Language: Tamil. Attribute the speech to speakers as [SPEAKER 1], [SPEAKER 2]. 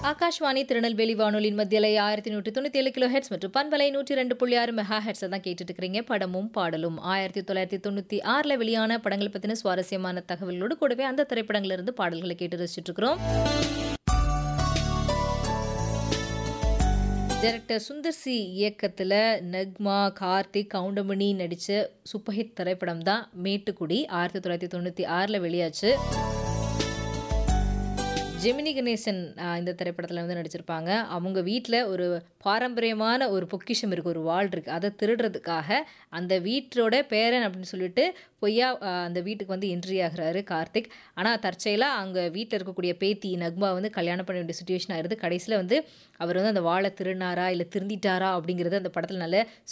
[SPEAKER 1] ஆகாஷ்வாணி திருநெல்வேலி வானொலியின் மத்தியலை ஆயிரத்தி நூற்றி தொண்ணூற்றி ஏழு கிலோ ஹெட்ஸ் மற்றும் பண்பலை நூற்றி ரெண்டு புள்ளி ஆறு மெகா ஹெட்ஸை தான் கேட்டுட்டு இருக்கிறீங்க படமும் பாடலும் ஆயிரத்தி தொள்ளாயிரத்தி தொண்ணூற்றி ஆறில் வெளியான படங்கள் பற்றின சுவாரஸ்யமான தகவலோடு கூடவே அந்த திரைப்படங்களிலிருந்து பாடல்களை கேட்டு ரசிச்சுட்டு இருக்கிறோம் டைரக்டர் சுந்தர் சி இயக்கத்தில் நக்மா கார்த்திக் கவுண்டமணி நடித்த சூப்பர் ஹிட் திரைப்படம் தான் மேட்டுக்குடி ஆயிரத்தி தொள்ளாயிரத்தி தொண்ணூற்றி ஆறில் வெளியாச்சு ஜெமினி கணேசன் ஆஹ், இந்த திரைப்படத்தில் வந்து நடிச்சிருப்பாங்க அவங்க வீட்டில் ஒரு பாரம்பரியமான ஒரு பொக்கிஷம் இருக்குது ஒரு வாள் இருக்குது அதை திருடுறதுக்காக அந்த வீட்டோட பேரன் அப்படின்னு சொல்லிட்டு பொய்யா ஆஹ், அந்த வீட்டுக்கு வந்து என்ட்ரி ஆகுறாரு கார்த்திக் ஆனால் தற்செயலாக அங்கே வீட்டில் இருக்கக்கூடிய பேத்தி நக்மா வந்து கல்யாணம் பண்ண வேண்டிய சுச்சுவேஷன் ஆயிருது கடைசியில் வந்து அவர் வந்து அந்த வாழை திருடினாரா இல்லை திருந்திட்டாரா அப்படிங்கிறது அந்த படத்தில் நல்ல